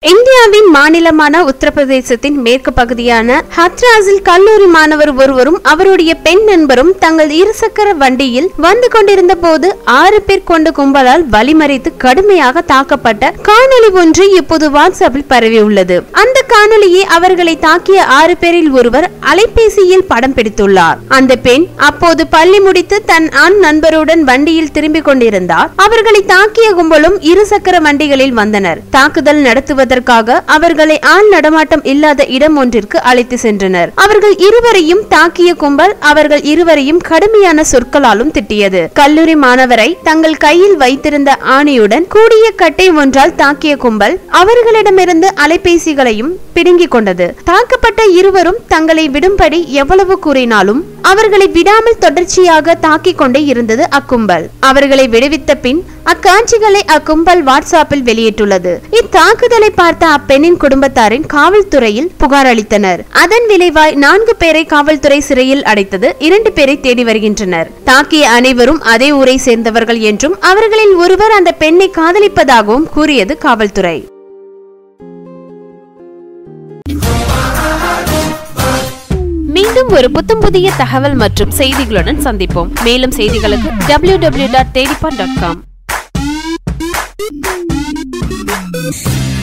இந்தியாவின் மாநிலமான உத்தரப்பிரதேசத்தின் மேற்கு பகுதியான ஹத்ராஸில் கல்லூரி மாணவர் ஒருவரும் அவருடைய பெண் நண்பரும் தங்கள் இருசக்கர வண்டியில் வந்து கொண்டிருந்த போது ஆறு பேர் கொண்ட கும்பலால் வழிமறித்து கடுமையாக தாக்கப்பட்ட காணொளி ஒன்று இப்போது வாட்ஸ்அப்பில் பரவியுள்ளது அந்த காணொளியை அவர்களை தாக்கிய ஆறு பேரில் ஒருவர் அலைபேசியில் படம் பிடித்துள்ளார் அந்த பெண் அப்போது பள்ளி முடித்து தன் ஆண் நண்பருடன் வண்டியில் திரும்பிக் கொண்டிருந்தார் அவர்களை தாக்கிய கும்பலும் இருசக்கர வண்டிகளில் வந்தனர் தாக்குதல் நடத்துவதற்காக அவர்களை ஆள் நடமாட்டம் இல்லாத இடம் ஒன்றிற்கு அழைத்து சென்றனர் அவர்கள் இருவரையும் தாக்கிய கும்பல் அவர்கள் இருவரையும் கடுமையான சொற்களாலும் திட்டியது கல்லூரி மாணவரை தங்கள் கையில் வைத்திருந்த ஆணையுடன் கூடிய கட்டை ஒன்றால் தாக்கிய கும்பல் அவர்களிடமிருந்து அலைபேசிகளையும் பிடுங்கிக் கொண்டது தாக்கப்பட்ட இருவரும் தங்களை விடும்படி எவ்வளவு கூறினாலும் அவர்களை விடாமல் தொடர்ச்சியாக தாக்கிக் கொண்டே இருந்தது அக்கும்பல் அவர்களை விடுவித்த பின் அக்காட்சிகளை அக்கும்பல் வாட்ஸ்அப்பில் வெளியிட்டுள்ளது இத்தாக்குதலை பார்த்த அப்பெண்ணின் குடும்பத்தாரின் காவல்துறையில் புகார் அளித்தனர் அதன் விளைவாய் நான்கு பேரை காவல்துறை சிறையில் அடைத்தது இரண்டு பேரை தேடி வருகின்றனர் தாக்கிய அனைவரும் அதே ஊரை சேர்ந்தவர்கள் என்றும் அவர்களில் ஒருவர் அந்த பெண்ணை காதலிப்பதாகவும் கூறியது காவல்துறை மீண்டும் ஒரு புத்தம் புதிய தகவல் மற்றும் செய்திகளுடன் சந்திப்போம் மேலும் செய்திகளுக்கு டபிள்யூ டபிள்யூ டாட் தேடிப்பான் டாட் காம்